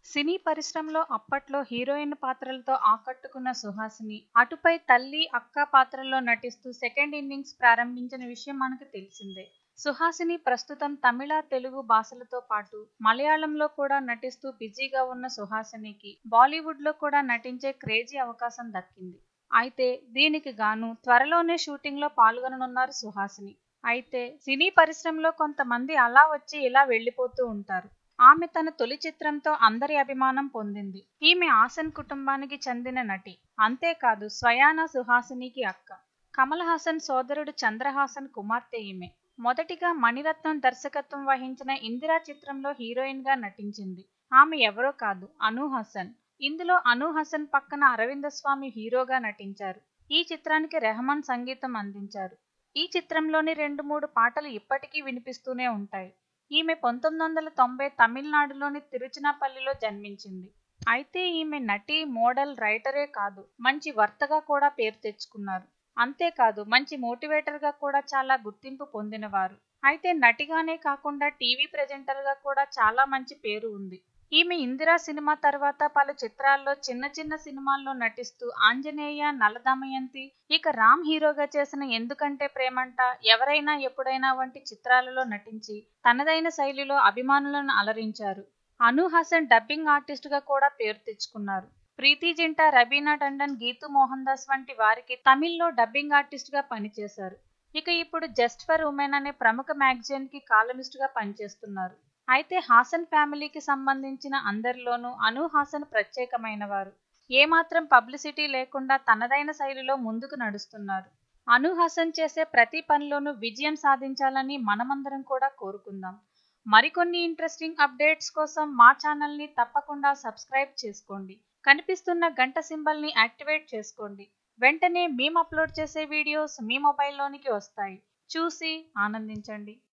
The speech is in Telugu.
సినీ పరిశ్రమలో అప్పట్లో హీరోయిన్ పాత్రలతో ఆకట్టుకున్న సుహాసిని అటుపై తల్లి అక్క పాత్రల్లో నటిస్తూ సెకండ్ ఇన్నింగ్స్ ప్రారంభించిన విషయం మనకు తెలిసిందే సుహాసిని ప్రస్తుతం తమిళ తెలుగు భాషలతో పాటు మలయాళంలో కూడా నటిస్తూ బిజీగా ఉన్న సుహాసినికి బాలీవుడ్ లో కూడా నటించే క్రేజీ అవకాశం దక్కింది అయితే దీనికి గాను త్వరలోనే షూటింగ్ లో పాల్గొననున్నారు సుహాసిని అయితే సినీ పరిశ్రమలో కొంతమంది అలా వచ్చి ఇలా వెళ్లిపోతూ ఉంటారు ఆమె తన తొలి చిత్రంతో అందరి అభిమానం పొందింది ఈమె ఆసన్ కుటుంబానికి చెందిన నటి అంతేకాదు స్వయాన సుహాసినికి అక్క కమల్ హాసన్ సోదరుడు చంద్రహాసన్ కుమార్తె ఈమె మొదటిగా మణిరత్నం దర్శకత్వం వహించిన ఇందిరా చిత్రంలో హీరోయిన్ గా నటించింది ఆమె ఎవరో కాదు అను హసన్ ఇందులో అను హసన్ పక్కన అరవింద స్వామి హీరోగా నటించారు ఈ చిత్రానికి రెహమాన్ సంగీతం అందించారు ఈ చిత్రంలోని రెండు మూడు పాటలు ఇప్పటికీ వినిపిస్తూనే ఉంటాయి ఈమె పంతొమ్మిది వందల తొంభై తమిళనాడులోని తిరుచినాపల్లిలో జన్మించింది అయితే ఈమె నటి మోడల్ రైటరే కాదు మంచి వర్తగా కూడా పేరు తెచ్చుకున్నారు అంతేకాదు మంచి మోటివేటర్గా కూడా చాలా గుర్తింపు పొందినవారు అయితే నటిగానే కాకుండా టీవీ ప్రెజెంటర్గా కూడా చాలా మంచి పేరు ఉంది ఈమె ఇందిరా సినిమా తర్వాత పలు చిత్రాల్లో చిన్న చిన్న సినిమాల్లో నటిస్తూ ఆంజనేయ నలదమయంతి ఇక రామ్ హీరోగా చేసిన ఎందుకంటే ప్రేమంట ఎవరైనా ఎప్పుడైనా వంటి చిత్రాలలో నటించి తనదైన శైలిలో అభిమానులను అలరించారు అను హసన్ డబ్బింగ్ ఆర్టిస్ట్ గా కూడా పేరు తెచ్చుకున్నారు ప్రీతి జింటా రబీనా టండన్ గీతు మోహన్ దాస్ వంటి వారికి తమిళ్లో డబ్బింగ్ ఆర్టిస్ట్ గా పనిచేశారు ఇక ఇప్పుడు జస్ట్ ఫర్ ఉమెన్ అనే ప్రముఖ మ్యాగజైన్ కి కాలమిస్ట్ గా పనిచేస్తున్నారు అయితే హాసన్ ఫ్యామిలీకి సంబంధించిన అందరిలోనూ అను హాసన్ ప్రత్యేకమైన వారు ఏమాత్రం పబ్లిసిటీ లేకుండా తనదైన శైలిలో ముందుకు నడుస్తున్నారు అను హాసన్ చేసే ప్రతి పనిలోనూ విజయం సాధించాలని మనమందరం కూడా కోరుకుందాం మరికొన్ని ఇంట్రెస్టింగ్ అప్డేట్స్ కోసం మా ఛానల్ని తప్పకుండా సబ్స్క్రైబ్ చేసుకోండి కనిపిస్తున్న గంట సింబల్ని యాక్టివేట్ చేసుకోండి వెంటనే మేము అప్లోడ్ చేసే వీడియోస్ మీ మొబైల్లోనికి వస్తాయి చూసి ఆనందించండి